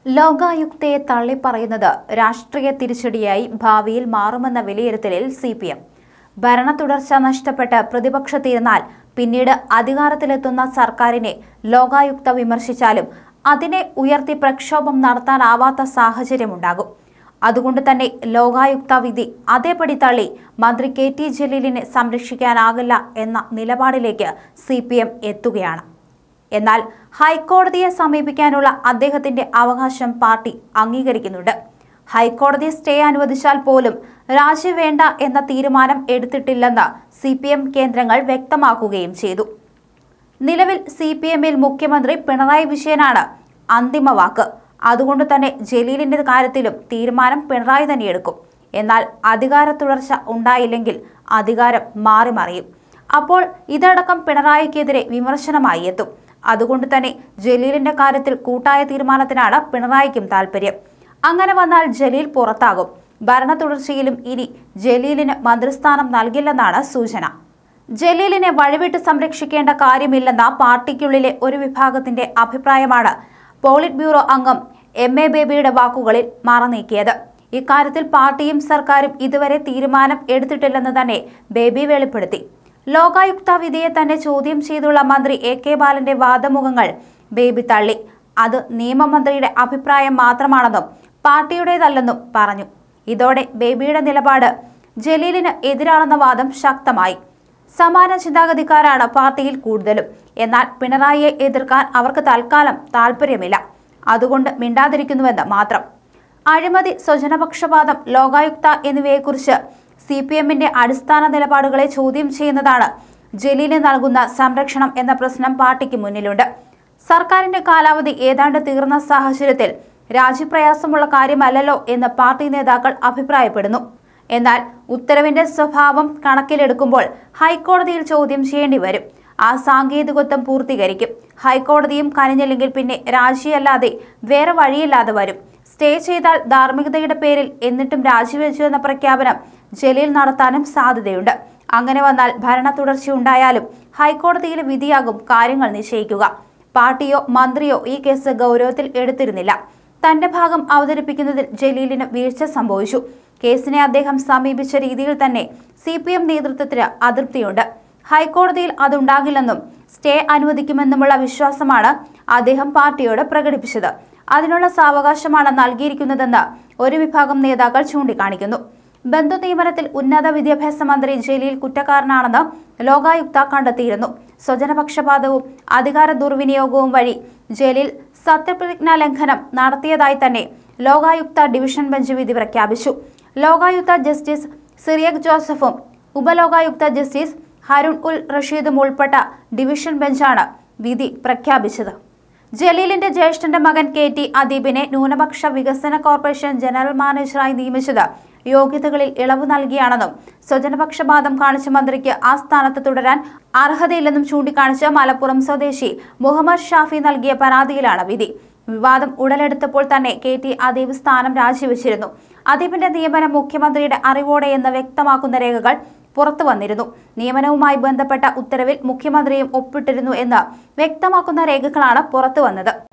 ലോകായുക്തയെ തള്ളിപ്പറയുന്നത് രാഷ്ട്രീയ തിരിച്ചടിയായി ഭാവിയിൽ മാറുമെന്ന വിലയിരുത്തലിൽ സി പി എം ഭരണ തുടർച്ച നഷ്ടപ്പെട്ട് പ്രതിപക്ഷത്തിരുന്നാൽ പിന്നീട് അധികാരത്തിലെത്തുന്ന സർക്കാരിനെ ലോകായുക്ത വിമർശിച്ചാലും അതിനെ ഉയർത്തി പ്രക്ഷോഭം നടത്താനാവാത്ത സാഹചര്യമുണ്ടാകും അതുകൊണ്ട് തന്നെ ലോകായുക്ത വിധി അതേപടി തള്ളി മന്ത്രി കെ ടി ജലീലിനെ സംരക്ഷിക്കാനാകില്ല എന്ന നിലപാടിലേക്ക് സി പി എം എത്തുകയാണ് എന്നാൽ ഹൈക്കോടതിയെ സമീപിക്കാനുള്ള അദ്ദേഹത്തിന്റെ അവകാശം പാർട്ടി അംഗീകരിക്കുന്നുണ്ട് ഹൈക്കോടതി സ്റ്റേ അനുവദിച്ചാൽ പോലും രാജി വേണ്ട എന്ന തീരുമാനം എടുത്തിട്ടില്ലെന്ന് സി പി എം കേന്ദ്രങ്ങൾ വ്യക്തമാക്കുകയും ചെയ്തു നിലവിൽ സി പി എമ്മിൽ മുഖ്യമന്ത്രി പിണറായി വിജയനാണ് അന്തിമ വാക്ക് അതുകൊണ്ട് തന്നെ ജലീലിന്റെ കാര്യത്തിലും തീരുമാനം പിണറായി തന്നെ എടുക്കും എന്നാൽ അധികാര തുടർച്ച ഉണ്ടായില്ലെങ്കിൽ അധികാരം മാറി മറിയും അപ്പോൾ ഇതടക്കം പിണറായിക്കെതിരെ വിമർശനമായി എത്തും അതുകൊണ്ട് തന്നെ ജലീലിന്റെ കാര്യത്തിൽ കൂട്ടായ തീരുമാനത്തിനാണ് പിണറായിക്കും താല്പര്യം അങ്ങനെ വന്നാൽ ജലീൽ പുറത്താകും ഭരണ തുടർച്ചയിലും ഇനി ജലീലിന് മന്ത്രിസ്ഥാനം നൽകില്ലെന്നാണ് സൂചന ജലീലിനെ വഴിവിട്ട് സംരക്ഷിക്കേണ്ട കാര്യമില്ലെന്ന പാർട്ടിക്കുള്ളിലെ ഒരു വിഭാഗത്തിന്റെ അഭിപ്രായമാണ് പോളിറ്റ് ബ്യൂറോ അംഗം എം എ ബേബിയുടെ വാക്കുകളിൽ മറനീക്കിയത് ഇക്കാര്യത്തിൽ പാർട്ടിയും സർക്കാരും ഇതുവരെ തീരുമാനം എടുത്തിട്ടില്ലെന്ന് തന്നെ ബേബി വെളിപ്പെടുത്തി ലോകായുക്ത വിധിയെ തന്നെ ചോദ്യം ചെയ്തുള്ള മന്ത്രി എ കെ ബാലന്റെ വാദമുഖങ്ങൾ ബേബി തള്ളി അത് നിയമമന്ത്രിയുടെ അഭിപ്രായം മാത്രമാണെന്നും പാർട്ടിയുടേതല്ലെന്നും പറഞ്ഞു ഇതോടെ ബേബിയുടെ നിലപാട് ജലീലിന് എതിരാണെന്ന വാദം ശക്തമായി സമാന ചിന്താഗതിക്കാരാണ് പാർട്ടിയിൽ കൂടുതലും എന്നാൽ പിണറായിയെ എതിർക്കാൻ അവർക്ക് തൽക്കാലം താല്പര്യമില്ല അതുകൊണ്ട് മിണ്ടാതിരിക്കുന്നുവെന്ന് മാത്രം അഴിമതി സ്വജനപക്ഷപാതം ലോകായുക്ത എന്നിവയെക്കുറിച്ച് സി പി എമ്മിന്റെ അടിസ്ഥാന നിലപാടുകളെ ചോദ്യം ചെയ്യുന്നതാണ് ജലീലിന് നൽകുന്ന സംരക്ഷണം എന്ന പ്രശ്നം പാർട്ടിക്ക് മുന്നിലുണ്ട് സർക്കാരിന്റെ കാലാവധി ഏതാണ്ട് തീർന്ന സാഹചര്യത്തിൽ രാജ്യപ്രയാസമുള്ള കാര്യമല്ലല്ലോ എന്ന് പാർട്ടി നേതാക്കൾ അഭിപ്രായപ്പെടുന്നു എന്നാൽ ഉത്തരവിന്റെ സ്വഭാവം കണക്കിലെടുക്കുമ്പോൾ ഹൈക്കോടതിയിൽ ചോദ്യം ചെയ്യേണ്ടി വരും ആ സാങ്കേതികത്വം പൂർത്തീകരിക്കും ഹൈക്കോടതിയും കനിഞ്ഞില്ലെങ്കിൽ പിന്നെ രാജിയല്ലാതെ വേറെ വഴിയില്ലാതെ വരും സ്റ്റേ ചെയ്താൽ ധാർമ്മികതയുടെ പേരിൽ എന്നിട്ടും രാജിവെച്ചു എന്ന പ്രഖ്യാപനം ജലീൽ നടത്താനും സാധ്യതയുണ്ട് അങ്ങനെ വന്നാൽ ഭരണ തുടർച്ചയുണ്ടായാലും ഹൈക്കോടതിയിലെ വിധിയാകും കാര്യങ്ങൾ നിശ്ചയിക്കുക പാർട്ടിയോ മന്ത്രിയോ ഈ കേസ് ഗൗരവത്തിൽ എടുത്തിരുന്നില്ല തന്റെ ഭാഗം അവതരിപ്പിക്കുന്നതിൽ ജലീലിന് വീഴ്ച സംഭവിച്ചു കേസിനെ അദ്ദേഹം സമീപിച്ച രീതിയിൽ തന്നെ സി പി എം നേതൃത്വത്തിന് അതൃപ്തിയുണ്ട് ഹൈക്കോടതിയിൽ അതുണ്ടാകില്ലെന്നും സ്റ്റേ അനുവദിക്കുമെന്നുമുള്ള വിശ്വാസമാണ് അദ്ദേഹം പാർട്ടിയോട് പ്രകടിപ്പിച്ചത് അതിനുള്ള സാവകാശമാണ് നൽകിയിരിക്കുന്നതെന്ന് ഒരു വിഭാഗം നേതാക്കൾ ചൂണ്ടിക്കാണിക്കുന്നു ബന്ധു നിയമനത്തിൽ ഉന്നത വിദ്യാഭ്യാസ മന്ത്രി ജലീൽ കുറ്റക്കാരനാണെന്ന് ലോകായുക്ത കണ്ടെത്തിയിരുന്നു സ്വജനപക്ഷപാതവും അധികാര ദുർവിനിയോഗവും വഴി ജലീൽ സത്യപ്രതിജ്ഞാ ലംഘനം നടത്തിയതായി തന്നെ ലോകായുക്ത ഡിവിഷൻ ബെഞ്ച് വിധി പ്രഖ്യാപിച്ചു ലോകായുക്ത ജസ്റ്റിസ് സിറിയക് ജോസഫും ഉപലോകായുക്ത ജസ്റ്റിസ് ഹരുൺ ഉൽ റഷീദും ഉൾപ്പെട്ട ഡിവിഷൻ ബെഞ്ചാണ് വിധി പ്രഖ്യാപിച്ചത് ജലീലിന്റെ ജ്യേഷ്ഠന്റെ മകൻ കെ ടി അദീബിനെ ന്യൂനപക്ഷ വികസന കോർപ്പറേഷൻ ജനറൽ മാനേജറായി നിയമിച്ചത് യോഗ്യതകളിൽ ഇളവ് നൽകിയാണെന്നും സ്വജനപക്ഷപാതം കാണിച്ച മന്ത്രിക്ക് ആ സ്ഥാനത്ത് തുടരാൻ അർഹതയില്ലെന്നും ചൂണ്ടിക്കാണിച്ച് മലപ്പുറം സ്വദേശി മുഹമ്മദ് ഷാഫി നൽകിയ പരാതിയിലാണ് വിധി വിവാദം ഉടലെടുത്തപ്പോൾ തന്നെ കെ ടി അദീബ് സ്ഥാനം രാജിവെച്ചിരുന്നു അദീബിന്റെ നിയമനം മുഖ്യമന്ത്രിയുടെ അറിവോടെ എന്ന് വ്യക്തമാക്കുന്ന രേഖകൾ പുറത്തു വന്നിരുന്നു നിയമനവുമായി ബന്ധപ്പെട്ട ഉത്തരവിൽ മുഖ്യമന്ത്രിയും ഒപ്പിട്ടിരുന്നു എന്ന് വ്യക്തമാക്കുന്ന രേഖകളാണ് പുറത്തു വന്നത്